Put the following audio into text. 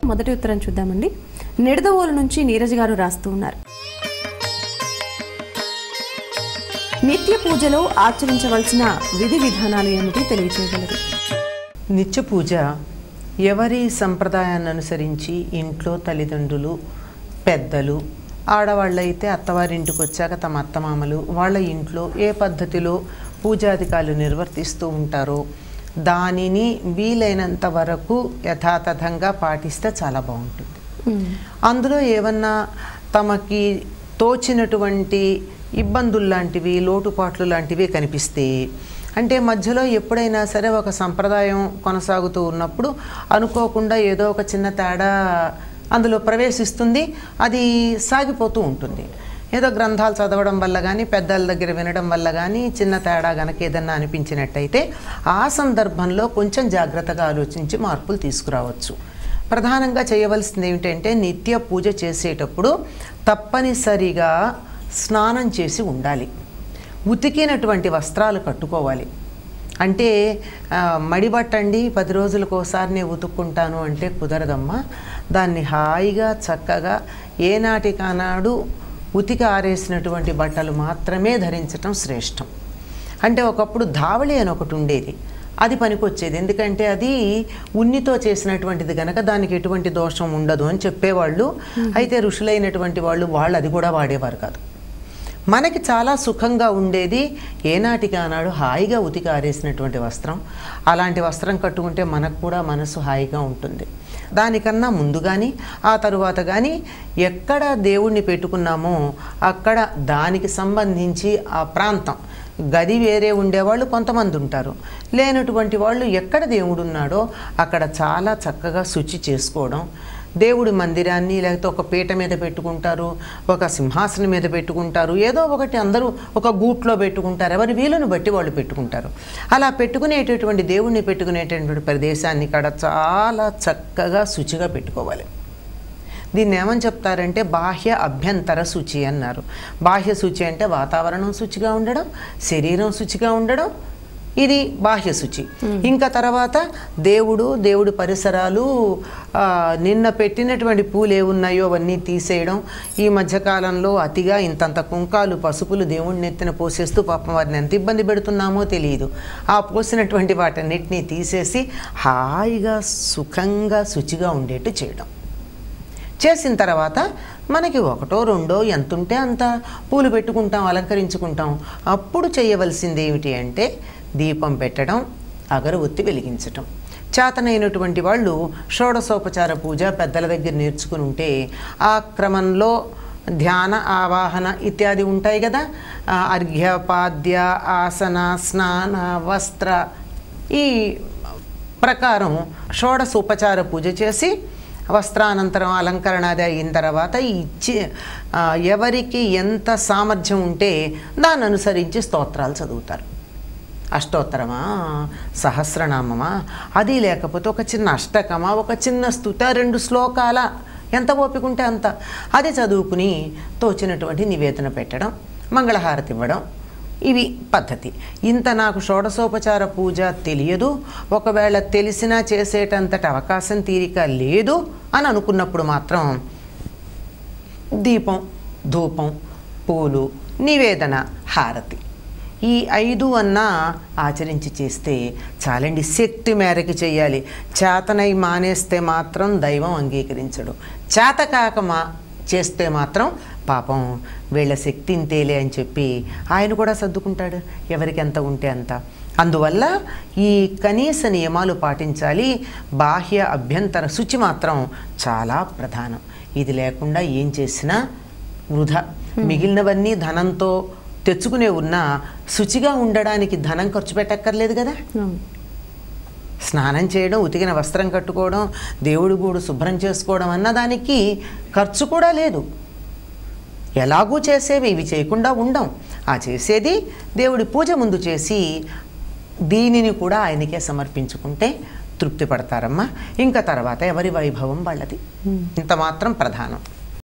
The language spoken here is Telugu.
మొదటి ఉత్తరం చూద్దామండి నిడదవోలు నుంచి నీరజ్ గారు రాస్తూ ఉన్నారు నిత్య పూజలో ఆచరించవలసిన విధి విధానాలు ఏమిటి తెలియజేయగలరు నిత్య పూజ ఎవరి సంప్రదాయాన్ని అనుసరించి ఇంట్లో తల్లిదండ్రులు పెద్దలు ఆడవాళ్ళైతే అత్తవారింటికి వచ్చాక తమ అత్తమామలు వాళ్ళ ఇంట్లో ఏ పద్ధతిలో పూజాధికారులు నిర్వర్తిస్తూ ఉంటారో దానిని వీలైనంత వరకు యథాతథంగా పాటిస్తే చాలా బాగుంటుంది అందులో ఏమన్నా తమకి తోచినటువంటి ఇబ్బందులు లాంటివి లోటుపాట్లు లాంటివి కనిపిస్తే అంటే మధ్యలో ఎప్పుడైనా సరే ఒక సంప్రదాయం కొనసాగుతూ ఉన్నప్పుడు అనుకోకుండా ఏదో ఒక చిన్న తేడా అందులో ప్రవేశిస్తుంది అది సాగిపోతూ ఉంటుంది ఏదో గ్రంథాలు చదవడం వల్ల కానీ పెద్దల దగ్గర వినడం వల్ల కానీ చిన్న తేడా గనక ఏదన్నా అనిపించినట్టయితే ఆ సందర్భంలో కొంచెం జాగ్రత్తగా ఆలోచించి మార్పులు తీసుకురావచ్చు ప్రధానంగా చేయవలసింది ఏమిటంటే నిత్య పూజ చేసేటప్పుడు తప్పనిసరిగా స్నానం చేసి ఉండాలి ఉతికినటువంటి వస్త్రాలు కట్టుకోవాలి అంటే ఆ, మడిబట్టండి పది రోజులకు ఒకసారి నేను ఉతుక్కుంటాను అంటే కుదరదమ్మా దాన్ని హాయిగా చక్కగా ఏనాటికానాడు ఉతికి ఆరేసినటువంటి బట్టలు మాత్రమే ధరించటం శ్రేష్టం అంటే ఒకప్పుడు ధావళి అని ఒకటి ఉండేది అది పనికొచ్చేది ఎందుకంటే అది ఉన్నితో చేసినటువంటిది కనుక దానికి ఎటువంటి దోషం ఉండదు అని చెప్పేవాళ్ళు అయితే ఋషులైనటువంటి వాళ్ళు వాళ్ళు అది కూడా వాడేవారు కాదు మనకి చాలా సుఖంగా ఉండేది ఏనాటికి ఆనాడు హాయిగా ఉతికి ఆరేసినటువంటి వస్త్రం అలాంటి వస్త్రం కట్టుకుంటే మనకు కూడా మనసు హాయిగా ఉంటుంది దానికన్నా ముందు కానీ ఆ తరువాత కానీ ఎక్కడ దేవుణ్ణి పెట్టుకున్నామో అక్కడ దానికి సంబంధించి ఆ ప్రాంతం గది వేరే ఉండేవాళ్ళు కొంతమంది ఉంటారు లేనటువంటి వాళ్ళు ఎక్కడ దేవుడు ఉన్నాడో అక్కడ చాలా చక్కగా శుచి చేసుకోవడం దేవుడి మందిరాన్ని లేకపోతే ఒక పీట మీద పెట్టుకుంటారు ఒక సింహాసనం మీద పెట్టుకుంటారు ఏదో ఒకటి అందరూ ఒక గూట్లో పెట్టుకుంటారు ఎవరి వీలును బట్టి వాళ్ళు పెట్టుకుంటారు అలా పెట్టుకునేటటువంటి దేవుణ్ణి పెట్టుకునేటటువంటి ప్రదేశాన్ని ఇక్కడ చాలా చక్కగా శుచిగా పెట్టుకోవాలి దీన్ని ఏమని చెప్తారంటే బాహ్య అభ్యంతర శుచి అన్నారు బాహ్య శుచి అంటే వాతావరణం శుచిగా ఉండడం శరీరం శుచిగా ఉండడం ఇది బాహ్య శుచి ఇంకా తర్వాత దేవుడు దేవుడి పరిసరాలు ఆ, నిన్న పెట్టినటువంటి పూలు ఏమున్నాయో అవన్నీ తీసేయడం ఈ మధ్యకాలంలో అతిగా ఇంతంత కుంకాలు పసుపులు దేవుడిని నెత్తిన పోసేస్తూ పాపం వారిని ఎంత ఇబ్బంది పెడుతున్నామో తెలియదు ఆ పోసినటువంటి వాటన్నిటినీ తీసేసి హాయిగా సుఖంగా శుచిగా ఉండేట్టు చేయడం చేసిన తర్వాత మనకి ఒకటో రెండో ఎంత ఉంటే అంత పూలు పెట్టుకుంటాం అలంకరించుకుంటాం అప్పుడు చేయవలసింది ఏమిటి అంటే దీపం పెట్టడం అగరవత్తి వెలిగించటం చేతనైనటువంటి వాళ్ళు షోడశోపచార పూజ పెద్దల దగ్గర నేర్చుకుని ఉంటే ఆ క్రమంలో ధ్యాన ఆవాహన ఇత్యాది ఉంటాయి కదా ఆ, అర్ఘ్య పాద్య ఆసన స్నాన వస్త్ర ఈ ప్రకారం షోడశోపచార పూజ చేసి వస్త్రానంతరం అలంకరణ అది అయిన తర్వాత ఇచ్చి ఆ, ఎవరికి ఎంత సామర్థ్యం ఉంటే దాన్ని అనుసరించి స్తోత్రాలు చదువుతారు అష్టోత్తరమా సహస్రనామమా అది లేకపోతే ఒక చిన్న అష్టకమా ఒక చిన్న స్తుత రెండు శ్లోకాల ఎంత ఓపిక ఉంటే అంత అది చదువుకుని తోచినటువంటి నివేదన పెట్టడం మంగళహారతి ఇవ్వడం ఇవి పద్ధతి ఇంత నాకు షోడశోపచార పూజ తెలియదు ఒకవేళ తెలిసినా చేసేటంతటి అవకాశం తీరిక లేదు అని అనుకున్నప్పుడు మాత్రం దీపం ధూపం పూలు నివేదన హారతి ఈ ఐదు అన్నా ఆచరించి చేస్తే చాలండి శక్తి మేరకి చేయాలి చేతనై మానేస్తే మాత్రం దైవం అంగీకరించడు చేతకాక మా చేస్తే మాత్రం పాపం వీళ్ళ శక్తి ఇంతేలే అని చెప్పి ఆయన కూడా సర్దుకుంటాడు ఎవరికి ఎంత ఉంటే అంత అందువల్ల ఈ కనీస నియమాలు పాటించాలి బాహ్య అభ్యంతర శుచి మాత్రం చాలా ప్రధానం ఇది లేకుండా ఏం చేసినా వృధా మిగిలినవన్నీ ధనంతో తెచ్చుకునే ఉన్నా శుచిగా ఉండడానికి ధనం ఖర్చు పెట్టక్కర్లేదు కదా అవును. స్నానం చేయడం ఉతికిన వస్త్రం కట్టుకోవడం దేవుడి గూడు శుభ్రం చేసుకోవడం అన్న దానికి ఖర్చు కూడా లేదు ఎలాగూ చేసేవి ఇవి చేయకుండా ఉండం ఆ చేసేది దేవుడి పూజ ముందు చేసి దీనిని కూడా ఆయనకే సమర్పించుకుంటే తృప్తి పడతారమ్మా ఇంకా తర్వాత ఎవరి వైభవం వాళ్ళది ఇంత మాత్రం ప్రధానం